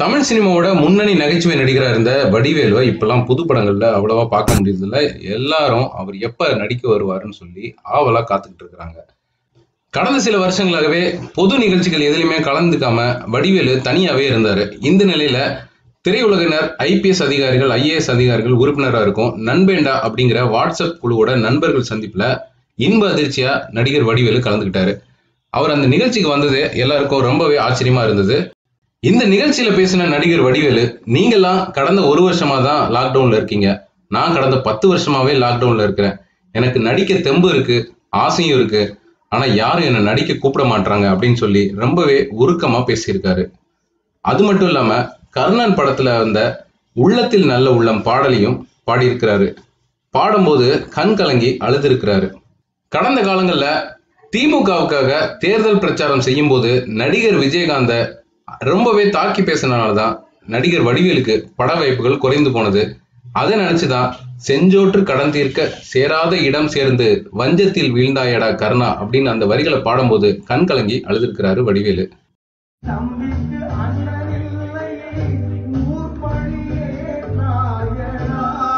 தமிழ் சினிமாவோட முன்னணி நகைச்சுவை நடிகரா இருந்த வடிவேலுவை இப்பெல்லாம் புது படங்கள்ல அவ்வளவா பார்க்க முடியறதில்ல எல்லாரும் அவர் எப்ப நடிக்க வருவாருன்னு சொல்லி ஆவலா காத்துக்கிட்டு இருக்கிறாங்க கடந்த சில வருஷங்களாகவே பொது நிகழ்ச்சிகள் எதுலையுமே கலந்துக்காம வடிவேலு தனியாவே இருந்தாரு இந்த நிலையில திரையுலகினர் ஐபிஎஸ் அதிகாரிகள் ஐஏஎஸ் அதிகாரிகள் உறுப்பினரா இருக்கும் நண்பேண்டா அப்படிங்கிற வாட்ஸ்அப் குழுவோட நண்பர்கள் சந்திப்புல இன்ப அதிர்ச்சியா நடிகர் வடிவேலு கலந்துக்கிட்டாரு அவர் அந்த நிகழ்ச்சிக்கு வந்தது எல்லாருக்கும் ரொம்பவே ஆச்சரியமா இருந்தது இந்த நிகழ்ச்சியில பேசின நடிகர் வடிவேலு நீங்கெல்லாம் கடந்த ஒரு வருஷமா தான் லாக்டவுன்ல இருக்கீங்க நான் கடந்த பத்து வருஷமாவே லாக்டவுன்ல இருக்கிறேன் எனக்கு நடிக்க தெம்பு இருக்கு ஆசையும் இருக்கு ஆனா யாரும் என்ன நடிக்க கூப்பிட மாட்டாங்க அப்படின்னு சொல்லி ரொம்பவே உருக்கமா பேசியிருக்காரு அது மட்டும் இல்லாம கர்ணன் படத்துல வந்த உள்ளத்தில் நல்ல உள்ளம் பாடலையும் பாடியிருக்கிறாரு பாடும்போது கண் கலங்கி அழுதிருக்கிறாரு கடந்த காலங்கள்ல திமுகவுக்காக தேர்தல் பிரச்சாரம் செய்யும் போது நடிகர் விஜயகாந்த ரொம்பவே தாக்கி பேசினால தான் நடிகர் வடிவேலுக்கு பட வாய்ப்புகள் குறைந்து போனது அதை நினைச்சுதான் செஞ்சோற்று கடன் தீர்க்க சேராத இடம் சேர்ந்து வஞ்சத்தில் வீழ்ந்தாயடா கருணா அப்படின்னு அந்த வரிகளை பாடும்போது கண் கலங்கி அழுதிருக்கிறாரு வடிவேலு தம்பிக்கு அண்ணனில்லை ஊர் பழியே நாயனா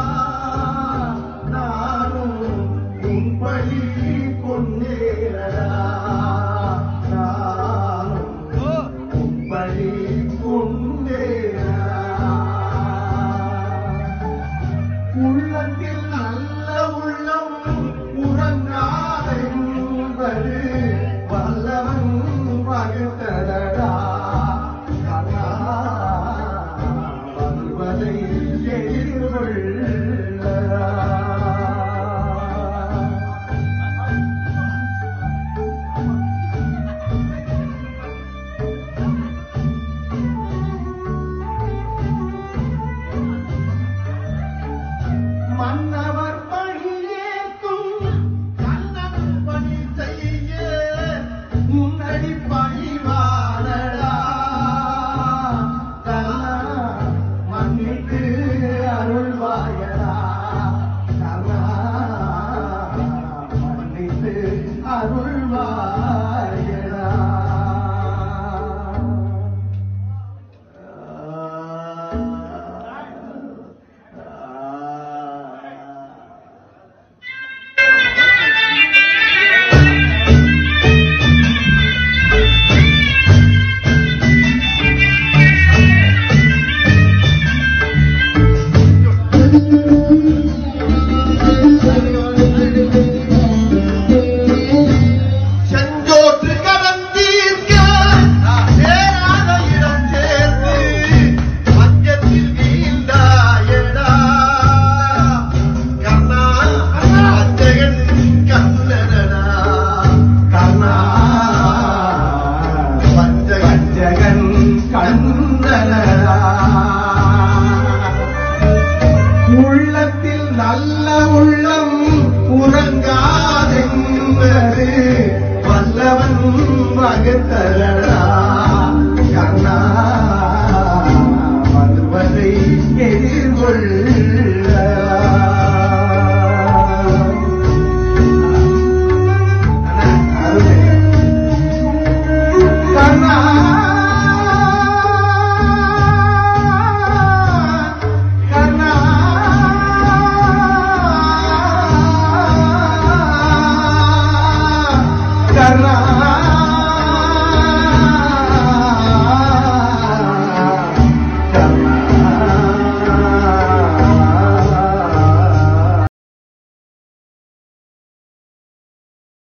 நானும் உன் பழி கொண்டேரடா நானும் உன் பழி கொண்டேரா உள்ளத்தில் நல்ல உள்ளம் உறங்காத என்பது வல்லவன் பகுத்ததடா கண்ணா வருவதை எதிர்கொள்ளடா மன்னவர் பணியேற்கும் கண்ணன் பணி செய்ய முன்னடி பணிவாரடா கண்ணா மன்னித்து அருள்வாயடா கண்ணா மன்னித்து அருள்வாயடா செஞ்சோற்று கடன் தீர்க்க சேராத இடம் சேர்த்து மஞ்சத்தில் வீழ்ந்தாயடா கண்ணா அஞ்சகன் கண்ணனடா கண்ணா பஞ்சகன் கண்ணனடா உள்ளத்தில் நல்ல உள்ளம் உறங்காதென்பது வல்லவன் வகுத்தலடா கண்ணா வருவதை எதிர்கொள்ள கண்ணா கண்ணா கண்ணா